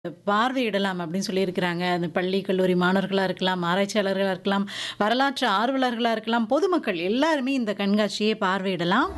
பார்வையிடலாம் அப்படின்னு சொல்லியிருக்கிறாங்க. அந்த பள்ளி, கல்லூரி மாணவர்களா இருக்கலாம், ஆராய்ச்சியாளர்களா இருக்கலாம், வரலாற்று ஆர்வலர்களா இருக்கலாம், பொதுமக்கள் எல்லாருமே இந்த கண்காட்சியை பார்வையிடலாம்.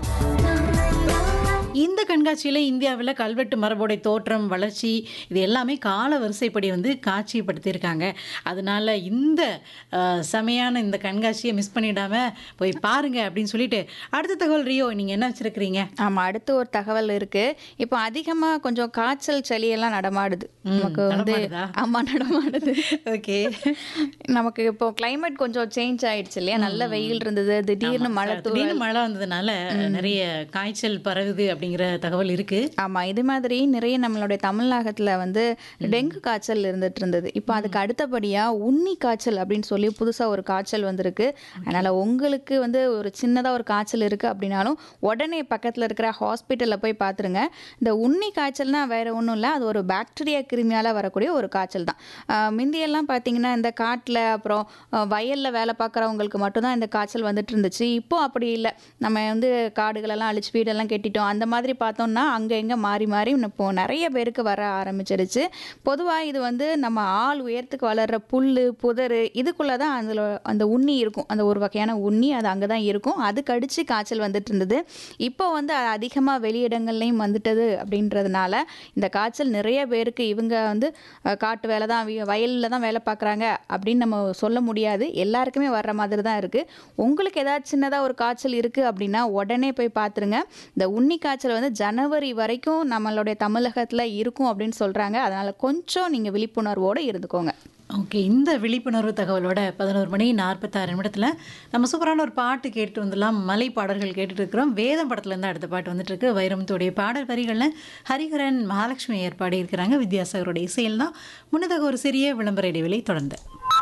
இந்த கண்காட்சியில இந்தியாவுல கல்வெட்டு மரபுடைய தோற்றம், வளர்ச்சி இது எல்லாமே கால வரிசைப்படி வந்து காட்சிப்படுத்தியிருக்காங்க. அதனால இந்த அ செமையான இந்த கண்காட்சிய மிஸ் பண்ணிடாம போய் பாருங்க அப்படின்னு சொல்லிட்டு, அடுத்த தகவல் ரியோ நீங்க என்ன வச்சிருக்கிறீங்க? ஆமா. அடுத்து ஒரு தகவல் இருக்கு. இப்போ அதிகமா கொஞ்சம் காய்ச்சல், சளி எல்லாம் நடமாடுது. ம். நமக்கு வந்து நடமாடுதா? ஆமா நடமாடுது. ஓகே. நமக்கு இப்போ கிளைமேட் கொஞ்சம் சேஞ்ச் ஆயிடுச்சு இல்லையா? நல்ல வெயில் இருந்தது. திடீர்னு ஆமா. மழை திடீர்னு தூறல். மழை வந்ததுனால நிறைய காய்ச்சல் பரவுது அப்படிங்கிற தகவல் இருக்கு. ஆமா. இது மாதிரி நிறைய நம்மளுடைய தமிழகத்துல வந்து டெங்கு காய்ச்சல் இருந்துட்டு இருந்தது. இப்போ அதுக்கு அடுத்தபடியா உண்ணி காய்ச்சல் அப்படின்னு சொல்லி புதுசா ஒரு காய்ச்சல் வந்திருக்கு. அதனால உங்களுக்கு வந்து ஒரு சின்னதா ஒரு காய்ச்சல் இருக்கு அப்படின்னாலும் உடனே பக்கத்துல இருக்கிற ஹாஸ்பிட்டல்ல போய் பார்த்துருங்க. இந்த உண்ணி காய்ச்சல்னா வேற ஒண்ணும் இல்ல. அது ஒரு பாக்டீரியா கிருமியால வரக்கூடிய ஒரு காய்ச்சல் தான். அ முந்தியெல்லாம் பார்த்தீங்கன்னா இந்த காட்டுல அப்புறம் அ வயல்ல வேலை பார்க்குறவங்களுக்கு மட்டும் தான் இந்த காய்ச்சல் வந்துட்டு இருந்துச்சு. இப்போ அப்படி இல்ல. நம்ம வந்து காடுகளெல்லாம் அழிச்சு வீடெல்லாம் கட்டிட்டோம். அந்த மாதிரி பார்த்தோம்னா அங்க இங்க மாறி மாறி இப்போ நிறைய பேருக்கு வர ஆரம்பிச்சிருச்சு. பொதுவா இது வந்து நம்ம ஆள் உயரத்துக்கு வளர்ற புல்லு, புதரு இதுக்குள்ள தான் அதுல அந்த உண்ணி இருக்கும். அந்த ஒரு வகையான உண்ணி அது அங்க தான் இருக்கும். அது கடிச்சு காய்ச்சல் வந்துட்டு இருந்தது. இப்போ வந்து அது அதிகமா வெளியிடங்கள்லயும் வந்துட்டது அப்படின்றதுனால இந்த காய்ச்சல் நிறைய பேருக்கு இவங்க வந்து அ காட்டு வேலை தான் வி வயல்ல தான் வேலை பார்க்குறாங்க அப்படின்னு நம்ம சொல்ல முடியாது. எல்லாருக்குமே வர்ற மாதிரி தான் இருக்கு. உங்களுக்கு ஏதாவது சின்னதா ஒரு காய்ச்சல் இருக்கு அப்படின்னா உடனே போய் பார்த்துருங்க. இந்த உண்ணி காய்ச்சல் வந்து ஜனவரி வரைக்கும் நம்மளுடைய தமிழகத்துல இருக்கும் அப்படின்னு சொல்றாங்க. அதனால கொஞ்சம் நீங்க விழிப்புணர்வோட இருந்துக்கோங்க. ஓகே. இந்த விழிப்புணர்வு தகவலோட 11 மணி 46 நிமிடத்துல நம்ம சூப்பரான ஒரு பாட்டு கேட்டு வந்துடலாம். மலை பாடல்கள் கேட்டுட்டு இருக்கிறோம். வேதம் படத்துல இருந்து அடுத்த பாட்டு வந்துட்டு இருக்கு. வைரமுத்துடைய பாடல் வரிகள்ல ஹரிஹரன், மகாலட்சுமி ஏற்பாடு இருக்கிறாங்க. வித்யாசாகருடைய இசையில் தான். முன்னதாக ஒரு சிறிய விளம்பர இடைவெளி தொடர்ந்து.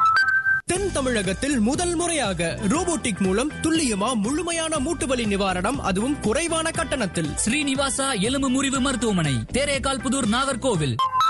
தென் தமிழகத்தில் முதல் முறையாக ரோபோட்டிக் மூலம் துல்லியமா முழுமையான மூட்டுவலி நிவாரணம் அதுவும் குறைவான கட்டணத்தில் ஸ்ரீனிவாசா எலும்பு முறிவு மருத்துவமனை தேரேகால் புதூர் நாகர்கோவில்